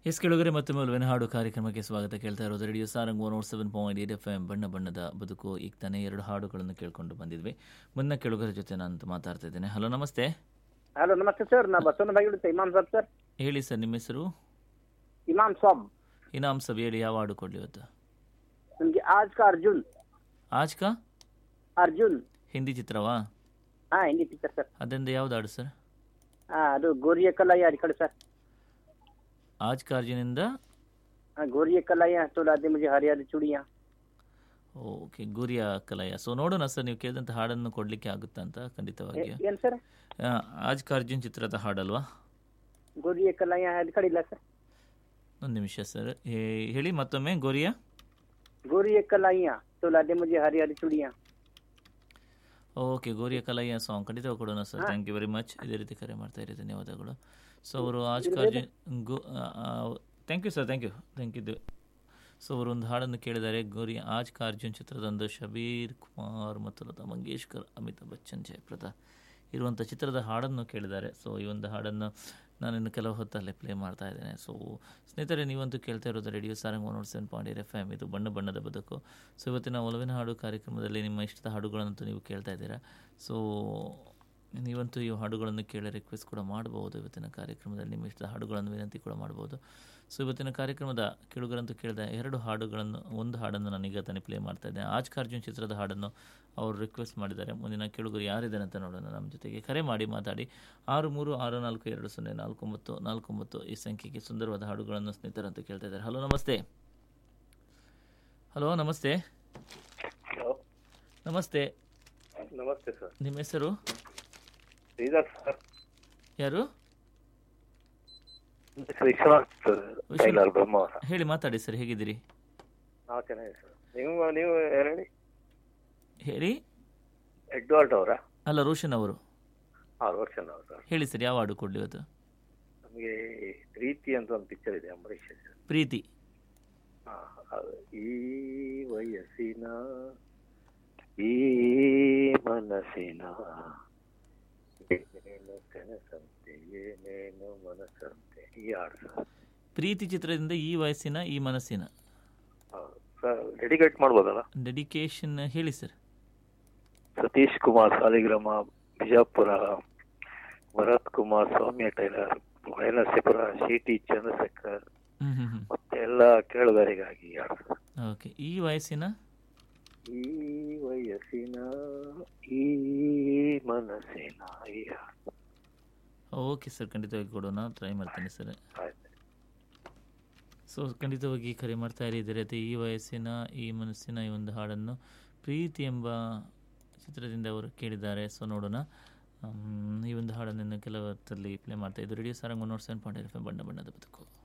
S ಕೆಳಗರೆ ಮತ್ತೊಮ್ಮೆ ಒಲವಿನ ಹಾಡು ಕಾರ್ಯಕ್ರಮಕ್ಕೆ ಸ್ವಾಗತ ಕೇಳ್ತಾ ಇರೋದು radio Sarang one ought seven point eight F M ಬಣ್ಣ ಬಣ್ಣದ ಬದುಕು ಈಗ ತಾನೇ ಎರಡು ಹಾಡುಗಳನ್ನು ಕೇಳ್ಕೊಂಡು ಬಂದಿದ್ವಿ ಮುನ್ನ ಕೆಳಗರ ಜೊತೆ ನಾನು ಮಾತಾಡ್ತಾ ಇದ್ದೇನೆ ಹಲೋ ನಮಸ್ತೆ ಹಲೋ ನಮಸ್ತೆ ಸರ್ ನಾ ಬಸವನ ಬಾಗಿಲು ಇಮಾಮ್ ಸಾಬ್ ಸರ್ ಹೇಳಿ ಸರ್ ನಿಮ್ಮ ಹೆಸರು ಇಮಾಮ್ ಸಾಬ್ ಇನಾಮ್ ಸಬ್ ಹೇಳಿ ಯಾವ ಹಾಡು ಕೊಡಲಿ ಇವತ್ತು ನಮಗೆ ಆಜ್ ಕಾ ಅರ್ಜುನ್ ಆಜ್ ಕಾ ಅರ್ಜುನ್ ಹಿಂದಿ ಚಿತ್ರವಾ ಹಾ ಹಿಂದಿ ಪಿಕ್ಚರ್ ಸರ್ ಅದರಿಂದ ಯಾವ್ದು ಹಾಡು ಸರ್ ಹಾ ಅದು ಗೋರಿಯ ಕಲಾಯ ಈ ಕಡೆ ಸರ್ ಆಜ್ ಕಾರ್ಜಿನಿಂದ ಹಾ ಗೋರಿಯ ಕಲಾಯ ತೋಲಾದೆ ಮುಜೆ ಹರಿಯಾದ ಚೂಡಿಯಾ ಓಕೆ ಗುರಿಯ ಕಲಯ ಸೊ ನೋಡೋಣ ಸರ್ ನೀವು ಕೇಳಿದಂಥ ಹಾಡನ್ನು ಕೊಡಲಿಕ್ಕೆ ಆಗುತ್ತಾ ಅಂತ ಖಂಡಿತವಾಗಿಯೂ ಏನ್ ಸರ್ ಆ, ಆಜ್ ಕಾರ್ಜಿನ್ ಚಿತ್ರದ ಹಾಡಲ್ವಾ ಗೋರಿಯ ಕಲಾಯ ಅದು ಕಡೆ ಇಲ್ಲ ಸರ್ ಒಂದು ನಿಮಿಷ ಸರ್ ಹೇ- ಹೇಳಿ ಮತ್ತೊಮ್ಮೆ ಗೋರಿಯ ಗೋರಿಯ ಕಲಾಯ ತೋಲಾದೆ ಮುಜೆ ಹರಿಯಾದ ಚೂಡಿಯಾ ಓಕೆ ಗೋರಿಯ ಕಲಯ್ಯ ಸಾಂಗ್ ಖಂಡಿತ ಕೊಡೋಣ sir thank you very much ಇದೇ ರೀತಿ ಕರೆ ಮಾಡ್ತಾ ಇರಿ ಧನ್ಯವಾದಗಳು ಸೊ ಅವರು ಆಜ್ ಕಾರ್ಜನ್ ಗೋ thank you sir thank you thank you so ಅವರು ಒಂದು ಹಾಡನ್ನು ಕೇಳಿದ್ದಾರೆ ಗೋರಿ ಆಜ್ ಕಾರ್ಜುನ್ ಚಿತ್ರದೊಂದು ಶಬೀರ್ ಕುಮಾರ್ ಮತ್ತು ಲತಾ ಮಂಗೇಶ್ಕರ್ ಅಮಿತಾಬ್ ಬಚ್ಚನ್ ಜಯಪ್ರದಾ ಇರುವಂಥ ಚಿತ್ರದ ಹಾಡನ್ನು ಕೇಳಿದ್ದಾರೆ ಸೊ ಈ ಒಂದು ಹಾಡನ್ನು ನಾನು ಇನ್ನು ಕೆಲವು ಹೊತ್ತಲ್ಲೇ ಪ್ಲೇ ಮಾಡ್ತಾ ಇದ್ದೇನೆ ಸೊ ಸ್ನೇಹಿತರೆ ನೀವಂತೂ ಕೇಳ್ತಾ ಇರೋದು radio Sarang one seven point eight F M ಇದು ಬಣ್ಣ ಬಣ್ಣದ ಬದುಕು ಸೊ ಇವತ್ತಿನ ಒಲವಿನ ಹಾಡು ಕಾರ್ಯಕ್ರಮದಲ್ಲಿ ನಿಮ್ಮ ಇಷ್ಟದ ಹಾಡುಗಳನ್ನಂತೂ ನೀವು ಕೇಳ್ತಾ ಇದ್ದೀರಾ ಸೊ ನೀವಂತೂ ಈ ಹಾಡುಗಳನ್ನು ಕೇಳಿ ರಿಕ್ವೆಸ್ಟ್ ಕೂಡ ಮಾಡಬಹುದು ಇವತ್ತಿನ ಕಾರ್ಯಕ್ರಮದಲ್ಲಿ ನಿಮ್ಮ ಇಷ್ಟದ ಹಾಡುಗಳನ್ನು ವಿನಂತಿ ಕೂಡ ಮಾಡಬಹುದು ಸೊ ಇವತ್ತಿನ ಕಾರ್ಯಕ್ರಮದ ಕೇಳುಗರಂತೂ ಕೇಳಿದ ಎರಡು ಹಾಡುಗಳನ್ನು ಒಂದು ಹಾಡನ್ನು ನಾನೀಗ ತಾನೇ ಪ್ಲೇ ಮಾಡ್ತಾ ಇದ್ದೇನೆ ಆಜ್ ಕಾರ್ಜುನ್ ಚಿತ್ರದ ಹಾಡನ್ನು ಅವರು ರಿಕ್ವೆಸ್ಟ್ ಮಾಡಿದ್ದಾರೆ ಮುಂದಿನ ಕೇಳುಗರು ಯಾರಿದ್ದಾರೆ ಅಂತ ನೋಡೋಣ ನಮ್ಮ ಜೊತೆಗೆ ಕರೆ ಮಾಡಿ ಮಾತಾಡಿ ಆರು ಮೂರು ಆರು ನಾಲ್ಕು ಎರಡು ಸೊನ್ನೆ ನಾಲ್ಕು ಒಂಬತ್ತು ನಾಲ್ಕು ಒಂಬತ್ತು ಈ ಸಂಖ್ಯೆಗೆ ಸುಂದರವಾದ ಹಾಡುಗಳನ್ನು ಸ್ನೇಹಿತರಂತೂ ಕೇಳ್ತಾ ಇದ್ದಾರೆ ಹಲೋ ನಮಸ್ತೆ ಹಲೋ ನಮಸ್ತೆ ಹಲೋ ನಮಸ್ತೆ ನಮಸ್ತೆ ಸರ್ ನಿಮ್ಮ ಹೆಸರು ಶ್ರೀಧರ್ ಸರ್ ಯಾರು ವಿಶ್ವನಾಥ್ ಟೈಲರ್ ಬ್ರಹ್ಮವರ ಹೇಳಿ ಮಾತಾಡಿ ಸರ್ ಹೇಗಿದ್ದೀರಿ ನಾವು ಚೆನ್ನಾಗಿದೆ ಸರ್ ನೀವು ನೀವು ಯಾರು ಹೇಳಿ ಹೇಳಿ ಎಡ್ವರ್ಡ್ ಅವರ ಅಲ್ಲ ರೋಷನ್ ಅವರು ಆರು ವರ್ಷ ನಾವು ಸರ್ ಹೇಳಿ ಸರ್ ಯಾವ ಹಾಡು ಕೊಡ್ಲಿ ಇವತ್ತು ನಮಗೆ ಪ್ರೀತಿ ಅಂತ ಒಂದು ಪಿಕ್ಚರ್ ಇದೆ ಅಂಬರೀಷ್ ಸರ್ ಪ್ರೀತಿ ಹಾ, ಅದು ಈ ವಯಸ್ಸಿನ ಈ ಮನಸ್ಸಿನ ಏನೇನು ಕನಸಂತೆ ಏನೇನು ಮನಸ್ಸಂತೆ ಈ ಹಾಡು ಸರ್ ಪ್ರೀತಿ ಚಿತ್ರದಿಂದ ಈ ವಯಸ್ಸಿನ ಈ ಮನಸ್ಸಿನ ಹೌದು. ಸರ್ ಡೆಡಿಕೇಟ್ ಮಾಡ್ಬೋದಲ್ಲ ಡೆಡಿಕೇಶನ್ ಹೇಳಿ ಸರ್ ಸತೀಶ್ ಕುಮಾರ್ ಸಾಲಿಗ್ರಾಮ ಬಿಜಾಪುರ ಭರತ್ ಕುಮಾರ್ ಸೌಮ್ಯ ಟೈಲರ್ ವೈನಸಿಪುರ ಶಿಟಿ ಚಂದ್ರಶೇಖರ್ ಹ್ಞೂ ಹ್ಞೂ ಹ್ಞೂ ಮತ್ತೆ ಎಲ್ಲ ಕೇಳುಗರಿಗಾಗಿ ಹಾಡು. ಓಕೆ ಈ ವಯಸ್ಸಿನ ಈ ವಯಸ್ಸಿನ ಈ ಮನಸ್ಸಿನ ಈ ಹಾಡು. ಓಕೆ ಸರ್ ಖಂಡಿತವಾಗಿ ಕೊಡೋಣ ಟ್ರೈ ಮಾಡ್ತೀನಿ ಸರ್ ಆಯ್ತು ಸೊ ಖಂಡಿತವಾಗಿ ಕರೆ ಮಾಡ್ತಾ ಇರಿ ಇದೇ ರೀತಿ ಈ ವಯಸ್ಸಿನ ಈ ಮನಸ್ಸಿನ ಈ ಒಂದು ಹಾಡನ್ನು ಪ್ರೀತಿ ಎಂಬ ಚಿತ್ರದಿಂದ ಅವರು ಕೇಳಿದ್ದಾರೆ ಸೊ ನೋಡೋಣ ಆಮ್, ಈ ಒಂದು ಹಾಡನ್ನು ಇನ್ನು ಕೆಲವು ಹೊತ್ತಲ್ಲಿ ಪ್ಲೇ ಮಾಡ್ತಾ ಇದ್ದು radio Sarang one naught seven point ಬಣ್ಣ ಬಣ್ಣದ ಬದುಕು